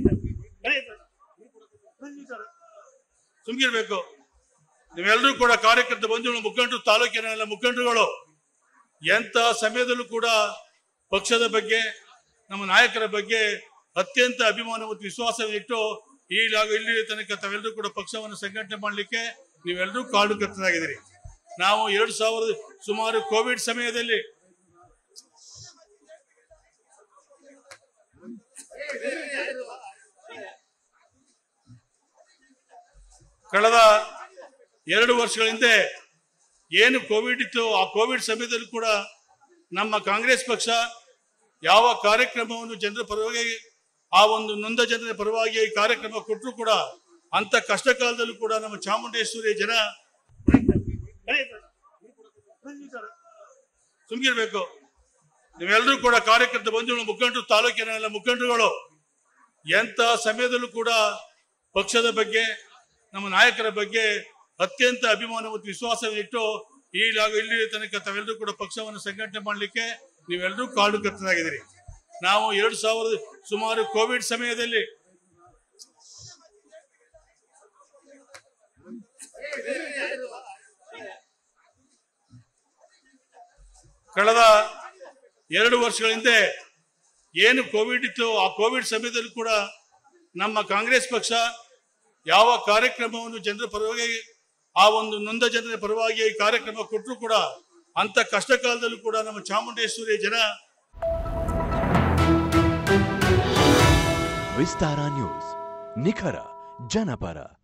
ಸುಮ್ಗಿರ್ಬೇಕು ನೀವೆಲ್ಲರೂ ಕೂಡ ಕಾರ್ಯಕರ್ತ ಬಂಧುಗಳು ಮುಖಂಡರು ತಾಲೂಕಿನ ಎಲ್ಲ ಮುಖಂಡರುಗಳು ಎಂತ ಸಮಯದಲ್ಲೂ ಕೂಡ ಪಕ್ಷದ ಬಗ್ಗೆ ನಮ್ಮ ನಾಯಕರ ಬಗ್ಗೆ ಅತ್ಯಂತ ಅಭಿಮಾನ ಮತ್ತು ವಿಶ್ವಾಸವಿಟ್ಟು ಈ ಇಲ್ಲಿ ತನಕ ತಾವೆಲ್ಲರೂ ಕೂಡ ಪಕ್ಷವನ್ನು ಸಂಘಟನೆ ಮಾಡಲಿಕ್ಕೆ ನೀವೆಲ್ಲರೂ ಕಾರಣಕರ್ತರಾಗಿದ್ದೀರಿ ನಾವು ಎರಡು ಸಾವಿರದ ಸುಮಾರು ಕೋವಿಡ್ ಸಮಯದಲ್ಲಿ ಕಳೆದ ಎರಡು ವರ್ಷಗಳ ಹಿಂದೆ ಏನು ಕೋವಿಡ್ ಇತ್ತು ಆ ಕೋವಿಡ್ ಸಮಯದಲ್ಲಿ ಕೂಡ ನಮ್ಮ ಕಾಂಗ್ರೆಸ್ ಪಕ್ಷ ಯಾವ ಕಾರ್ಯಕ್ರಮವನ್ನು ಜನರ ಪರವಾಗಿ ಆ ಒಂದು ನೊಂದ ಜನರ ಪರವಾಗಿ ಈ ಕಾರ್ಯಕ್ರಮ ಕೊಟ್ಟರು ಕೂಡ ಅಂತ ಕಷ್ಟ ಕಾಲದಲ್ಲೂ ಕೂಡ ನಮ್ಮ ಚಾಮುಂಡೇಶ್ವರಿ ಜನ ಸುಮ್ಗಿರ್ಬೇಕು ನೀವೆಲ್ಲರೂ ಕೂಡ ಕಾರ್ಯಕರ್ತ ಬಂಧುಗಳು ಮುಖಂಡರು ತಾಲೂಕಿನ ಎಲ್ಲ ಮುಖಂಡರುಗಳು ಎಂತ ಸಮಯದಲ್ಲೂ ಕೂಡ ಪಕ್ಷದ ಬಗ್ಗೆ ನಮ್ಮ ನಾಯಕರ ಬಗ್ಗೆ ಅತ್ಯಂತ ಅಭಿಮಾನ ಮತ್ತು ವಿಶ್ವಾಸವಿಟ್ಟು ಈ ಇಲ್ಲಿ ತನಕ ತಾವೆಲ್ಲರೂ ಕೂಡ ಪಕ್ಷವನ್ನು ಸಂಘಟನೆ ಮಾಡಲಿಕ್ಕೆ ನೀವೆಲ್ಲರೂ ಕಾರಣಕರ್ತರಾಗಿದ್ದೀರಿ ನಾವು ಎರಡು ಸಾವಿರದ ಸುಮಾರು ಕೋವಿಡ್ ಸಮಯದಲ್ಲಿ ಕಳೆದ ಎರಡು ವರ್ಷಗಳ ಹಿಂದೆ ಏನು ಕೋವಿಡ್ ಇತ್ತು ಆ ಕೋವಿಡ್ ಸಮಯದಲ್ಲಿ ಕೂಡ ನಮ್ಮ ಕಾಂಗ್ರೆಸ್ ಪಕ್ಷ ಯಾವ ಕಾರ್ಯಕ್ರಮವನ್ನು ಜನರ ಪರವಾಗಿ ಆ ಒಂದು ನೊಂದ ಜನರ ಪರವಾಗಿ ಈ ಕಾರ್ಯಕ್ರಮ ಕೊಟ್ಟರು ಕೂಡ ಅಂತ ಕಷ್ಟ ಕಾಲದಲ್ಲೂ ಕೂಡ ನಮ್ಮ ಚಾಮುಂಡೇಶ್ವರಿ ಜನ ವಿಸ್ತಾರ ನ್ಯೂಸ್ ನಿಖರ ಜನಪರ